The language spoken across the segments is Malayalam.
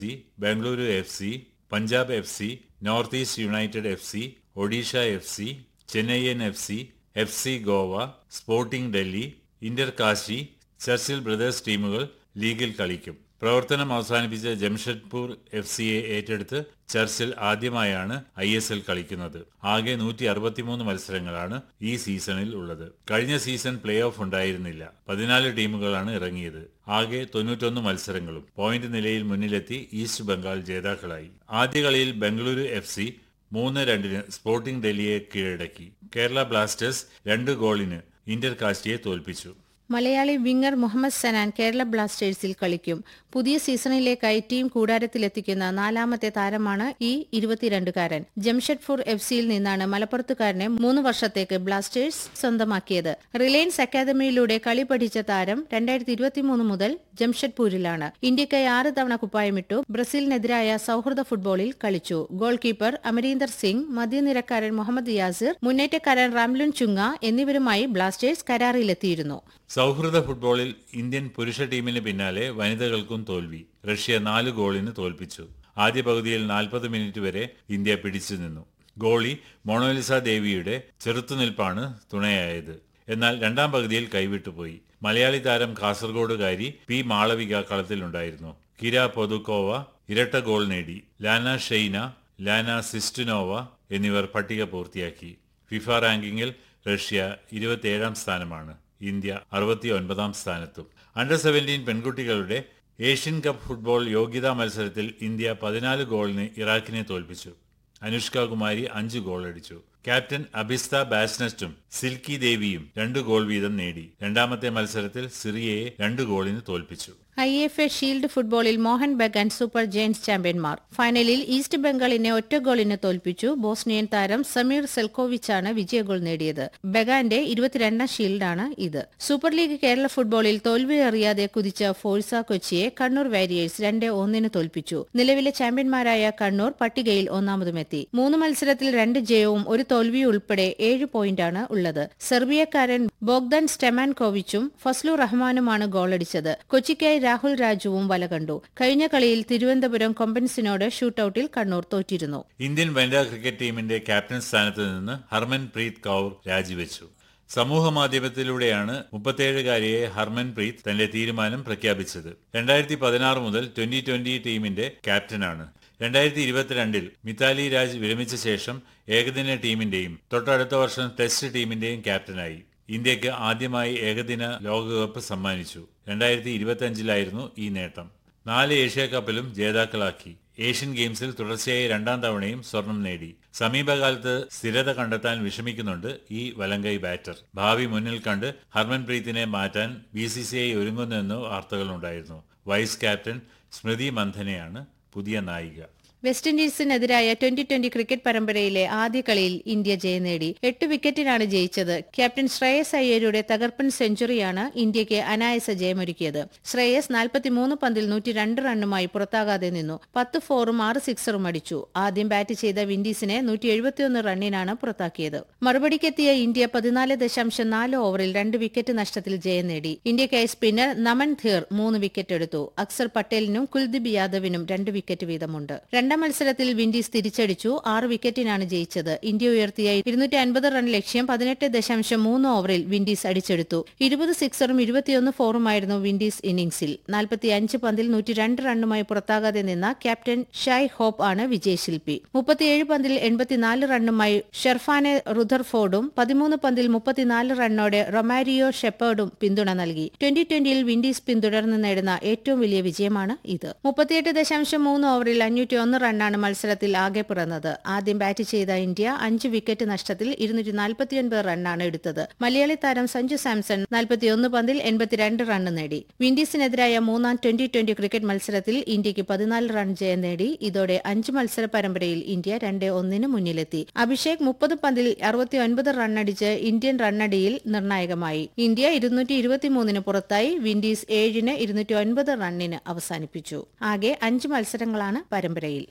C Bengaluru F C Punjab F C north east united F C Odisha F C Chennaiyin F C F C Goa sporting Delhi inter Kashi Churchill brothers ടീമുകൾ ലീഗിൽ കളിക്കും പ്രവർത്തനം അവസാനിപ്പിച്ച ജംഷഡ്പൂർ എഫ് സിയെ ഏറ്റെടുത്ത് ചർച്ചിൽ ആദ്യമായാണ് ഐ എസ് എൽ കളിക്കുന്നത് ആകെ നൂറ്റി അറുപത്തിമൂന്ന് മത്സരങ്ങളാണ് ഈ സീസണിൽ ഉള്ളത് കഴിഞ്ഞ സീസൺ പ്ലേ ഓഫ് ഉണ്ടായിരുന്നില്ല പതിനാല് ടീമുകളാണ് ഇറങ്ങിയത് ആകെ തൊണ്ണൂറ്റൊന്ന് മത്സരങ്ങളും പോയിന്റ് നിലയിൽ മുന്നിലെത്തി ഈസ്റ്റ് ബംഗാൾ ജേതാക്കളായി ആദ്യ കളിയിൽ ബംഗളൂരു എഫ് സി മൂന്ന് രണ്ടിന് സ്പോർട്ടിംഗ് ഡൽഹിയെ കീഴടക്കി കേരള ബ്ലാസ്റ്റേഴ്സ് രണ്ട് ഗോളിന് ഇന്റർ കാസ്റ്റിയെ തോൽപ്പിച്ചു മലയാളി വിങ്ങർ മുഹമ്മദ് സനാൻ കേരള ബ്ലാസ്റ്റേഴ്സിൽ കളിക്കും പുതിയ സീസണിലേക്കായി ടീം കൂടാരത്തിലെത്തിക്കുന്ന നാലാമത്തെ താരമാണ് ഈ ഇരുപത്തിരണ്ടുകാരൻ ജംഷഡ്പൂർ എഫ് സിയിൽ നിന്നാണ് മലപ്പുറത്തുകാരനെ മൂന്ന് വർഷത്തേക്ക് ബ്ലാസ്റ്റേഴ്സ് സ്വന്തമാക്കിയത് റിലയൻസ് അക്കാദമിയിലൂടെ കളി പഠിച്ച താരം രണ്ടായിരത്തി ഇരുപത്തിമൂന്ന് മുതൽ ജംഷഡ്പൂരിലാണ് ഇന്ത്യയ്ക്കായി ആറ് തവണ കുപ്പായമിട്ടു ബ്രസീലിനെതിരായ സൌഹൃദ ഫുട്ബോളിൽ കളിച്ചു ഗോൾ കീപ്പർ അമരീന്ദർ സിംഗ് മധ്യനിരക്കാരൻ മുഹമ്മദ് യാസിർ മുന്നേറ്റക്കാരൻ റാംലുൻ ചുങ്ങ എന്നിവരുമായി ബ്ലാസ്റ്റേഴ്സ് കരാറിലെത്തിയിരുന്നു സൗഹൃദ ഫുട്ബോളിൽ ഇന്ത്യൻ പുരുഷ ടീമിന് പിന്നാലെ വനിതകൾക്കും തോൽവി റഷ്യ നാല് ഗോളിന് തോൽപ്പിച്ചു ആദ്യ പകുതിയിൽ നാൽപ്പത് മിനിറ്റ് വരെ ഇന്ത്യ പിടിച്ചു നിന്നു ഗോളി മൊണോലിസ ദേവിയുടെ ചെറുത്തുനിൽപ്പാണ് തുണയായത് എന്നാൽ രണ്ടാം പകുതിയിൽ കൈവിട്ടുപോയി മലയാളി താരം കാസർഗോഡുകാരി പി മാളവിക കളത്തിലുണ്ടായിരുന്നു കിര പൊതുക്കോവ ഇരട്ട ഗോൾ നേടി ലാന ഷെയ്ന ലാന സിസ്റ്റുനോവ എന്നിവർ പട്ടിക പൂർത്തിയാക്കി ഫിഫ റാങ്കിങ്ങിൽ റഷ്യ ഇരുപത്തിയേഴാം സ്ഥാനമാണ് ഇന്ത്യ അറുപത്തി ഒൻപതാം സ്ഥാനത്തും അണ്ടർ സെവൻറ്റീൻ പെൺകുട്ടികളുടെ ഏഷ്യൻ കപ്പ് ഫുട്ബോൾ യോഗ്യതാ മത്സരത്തിൽ ഇന്ത്യ പതിനാല് ഗോളിന് ഇറാഖിനെ തോൽപ്പിച്ചു അനുഷ്ക കുമാരി അഞ്ച് ഗോൾ അടിച്ചു ക്യാപ്റ്റൻ അഭിസ്ത ബാസ്നസ്റ്റും സിൽക്കി ദേവിയും രണ്ട് ഗോൾ വീതം നേടി രണ്ടാമത്തെ മത്സരത്തിൽ സിറിയയെ രണ്ട് ഗോളിന് തോൽപ്പിച്ചു ഐ എഫ് എ ഷീൽഡ് ഫുട്ബോളിൽ മോഹൻ ബഗാൻ സൂപ്പർ ജയൻസ് ചാമ്പ്യന്മാർ ഫൈനലിൽ ഈസ്റ്റ് ബംഗാളിനെ ഒറ്റ ഗോളിന് തോൽപ്പിച്ചു ബോസ്നിയൻ താരം സമീർ സെൽക്കോവിച്ചാണ് വിജയ ഗോൾ നേടിയത് ബഗാന്റെ ഇരുപത്തിരണ്ടാം ഷീൽഡാണ് ഇത് സൂപ്പർ ലീഗ് കേരള ഫുട്ബോളിൽ തോൽവി അറിയാതെ കുതിച്ച ഫോഴ്സ കൊച്ചിയെ കണ്ണൂർ വാരിയേഴ്സ് രണ്ട് ഒന്നിന് തോൽപ്പിച്ചു നിലവിലെ ചാമ്പ്യന്മാരായ കണ്ണൂർ പട്ടികയിൽ ഒന്നാമതുമെത്തി മൂന്ന് മത്സരത്തിൽ രണ്ട് ജയവും ഒരു തോൽവിയും ഉൾപ്പെടെ ഏഴ് പോയിന്റാണ് ഉള്ളത് സെർബിയക്കാരൻ ബോഗ്ദാൻ സ്റ്റെമാൻകോവിച്ചും ഫസ്ലു റഹ്മാനുമാണ് ഗോളടിച്ചത് കൊച്ചിക്കായി രാഹുൽ രാജുവും വല കണ്ടു കഴിഞ്ഞ കളിയിൽ തിരുവനന്തപുരം കൊമ്പൻസിനോട് ഷൂട്ടൌട്ടിൽ കണ്ണൂർ തോറ്റിരുന്നു ഇന്ത്യൻ വനിതാ ക്രിക്കറ്റ് ടീമിന്റെ ക്യാപ്റ്റൻ സ്ഥാനത്ത് നിന്ന് ഹർമൻ പ്രീത് കൌർ രാജിവെച്ചു സമൂഹ മാധ്യമത്തിലൂടെയാണ് മുപ്പത്തേഴുകാരിയെ ഹർമൻ പ്രീത് തന്റെ തീരുമാനം പ്രഖ്യാപിച്ചത് രണ്ടായിരത്തി പതിനാറ് മുതൽ ട്വന്റി ട്വന്റി ടീമിന്റെ ക്യാപ്റ്റനാണ് രണ്ടായിരത്തി ഇരുപത്തിരണ്ടിൽ മിതാലി രാജ് വിരമിച്ച ശേഷം ഏകദിന ടീമിന്റെയും തൊട്ടടുത്ത വർഷം ടെസ്റ്റ് ടീമിന്റെയും ക്യാപ്റ്റനായി ഇന്ത്യക്ക് ആദ്യമായി ഏകദിന ലോകകപ്പ് സമ്മാനിച്ചു രണ്ടായിരത്തി ഇരുപത്തിയഞ്ചിലായിരുന്നു ഈ നേട്ടം നാല് ഏഷ്യ കപ്പിലും ജേതാക്കളാക്കി ഏഷ്യൻ ഗെയിംസിൽ തുടർച്ചയായി രണ്ടാം തവണയും സ്വർണം നേടി സമീപകാലത്ത് സ്ഥിരത കണ്ടെത്താൻ വിഷമിക്കുന്നുണ്ട് ഈ വലങ്കൈ ബാറ്റർ ഭാവി മുന്നിൽ കണ്ട് ഹർമൻപ്രീത്തിനെ മാറ്റാൻ ബി സി സി ഐ ഒരുങ്ങുന്നെന്ന് വാർത്തകളുണ്ടായിരുന്നു വൈസ് ക്യാപ്റ്റൻ സ്മൃതി മന്ധനയാണ് പുതിയ നായിക വെസ്റ്റ് ഇൻഡീസിനെതിരായ ട്വന്റി ട്വന്റി ക്രിക്കറ്റ് പരമ്പരയിലെ ആദ്യ കളിയിൽ ഇന്ത്യ ജയം നേടി എട്ട് വിക്കറ്റിനാണ് ജയിച്ചത് ക്യാപ്റ്റൻ ശ്രേയസ് അയ്യരുടെ തകർപ്പൻ സെഞ്ചുറിയാണ് ഇന്ത്യയ്ക്ക് അനായാസ ജയമൊരുക്കിയത് ശ്രേയസ് നാൽപ്പത്തിമൂന്ന് പന്തിൽ നൂറ്റി രണ്ട് റണ്ണുമായി പുറത്താകാതെ നിന്നു പത്ത് ഫോറും ആറ് സിക്സറും അടിച്ചു ആദ്യം ബാറ്റ് ചെയ്ത വിൻഡീസിനെ നൂറ്റി എഴുപത്തിയൊന്ന് റണ്ണിനാണ് പുറത്താക്കിയത് മറുപടിക്കെത്തിയ ഇന്ത്യ പതിനാല് ദശാംശം നാല് ഓവറിൽ രണ്ട് വിക്കറ്റ് നഷ്ടത്തിൽ ജയം നേടി ഇന്ത്യയ്ക്കായി സ്പിന്നർ നമൻ ധീർ മൂന്ന് വിക്കറ്റ് എടുത്തു അക്സർ പട്ടേലിനും കുൽദീപ് യാദവിനും രണ്ട് വിക്കറ്റ് വീതമുണ്ട് രണ്ടാം മത്സരത്തിൽ വിൻഡീസ് തിരിച്ചടിച്ചു ആറ് വിക്കറ്റിനാണ് ജയിച്ചത് ഇന്ത്യ ഉയർത്തിയ ഇരുന്നൂറ്റി അൻപത് റൺ ലക്ഷ്യം പതിനെട്ട് ദശാംശം മൂന്ന് ഓവറിൽ വിൻഡീസ് അടിച്ചെടുത്തു ഇരുപത് സിക്സറും ഇരുപത്തിയൊന്ന് ഫോറുമായിരുന്നു വിൻഡീസ് ഇന്നിംഗ്സിൽ നാൽപ്പത്തി അഞ്ച് പന്തിൽ നൂറ്റി രണ്ട് റണ്ണുമായി പുറത്താകാതെ നിന്ന ക്യാപ്റ്റൻ ഷായ് ഹോപ്പ് ആണ് വിജയശില്പി മുപ്പത്തിയേഴ് പന്തിൽ എൺപത്തിനാല് റണ്ണുമായി ഷെർഫാനെ റുദർഫോർഡും പതിമൂന്ന് പന്തിൽ മുപ്പത്തിനാല് റണ്ണോടെ റൊമാരിയോ ഷെപ്പേർഡും പിന്തുണ നൽകി ട്വന്റി ട്വന്റിയിൽ വിൻഡീസ് പിന്തുടർന്ന് നേടുന്ന ഏറ്റവും വലിയ വിജയമാണ് ഇത് മുപ്പത്തിയെട്ട് ദശാംശം മൂന്ന് ഓവറിൽ അഞ്ഞൂറ്റി ഒന്ന് റണ്ണാണ് മത്സരത്തിൽ ആകെ പിറന്നത് ആദ്യം ബാറ്റ് ചെയ്ത ഇന്ത്യ അഞ്ച് വിക്കറ്റ് നഷ്ടത്തിൽ ഇരുന്നൂറ്റി നാൽപ്പത്തിയൊൻപത് റണ്ണാണ് എടുത്തത് മലയാളി താരം സഞ്ജു സാംസൺ നാൽപ്പത്തിയൊന്ന് പന്തിൽ എൺപത്തിരണ്ട് റണ്ണ് നേടി വിൻഡീസിനെതിരായ മൂന്നാം ട്വന്റി ട്വന്റി ക്രിക്കറ്റ് മത്സരത്തിൽ ഇന്ത്യക്ക് പതിനാല് റൺ ജയം നേടി ഇതോടെ അഞ്ച് മത്സര പരമ്പരയിൽ ഇന്ത്യ രണ്ട് ഒന്നിന് മുന്നിലെത്തി അഭിഷേക് മുപ്പത് പന്തിൽ അറുപത്തിയൊൻപത് റണ്ണടിച്ച് ഇന്ത്യൻ റണ്ണടിയിൽ നിർണായകമായി ഇന്ത്യ ഇരുന്നൂറ്റി ഇരുപത്തിമൂന്നിന് പുറത്തായി വിൻഡീസ് ഏഴിന് ഇരുന്നൂറ്റി ഒൻപത് റണ്ണിന് അവസാനിപ്പിച്ചു ആകെ അഞ്ച് മത്സരങ്ങളാണ് പരമ്പരയിൽ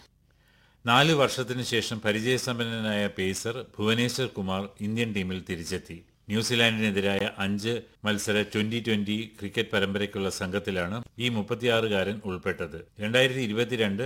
നാല് വർഷത്തിനു ശേഷം പരിചയസമ്പന്നനായ പേസർ ഭുവനേശ്വർ കുമാർ ഇന്ത്യൻ ടീമിൽ തിരിച്ചെത്തി ന്യൂസിലാൻഡിനെതിരായ അഞ്ച് മത്സര ട്വന്റി ട്വന്റി ക്രിക്കറ്റ് പരമ്പരയ്ക്കുള്ള സംഘത്തിലാണ് ഈ മുപ്പത്തിയാറുകാരൻ ഉൾപ്പെട്ടത് രണ്ടായിരത്തി ഇരുപത്തിരണ്ട്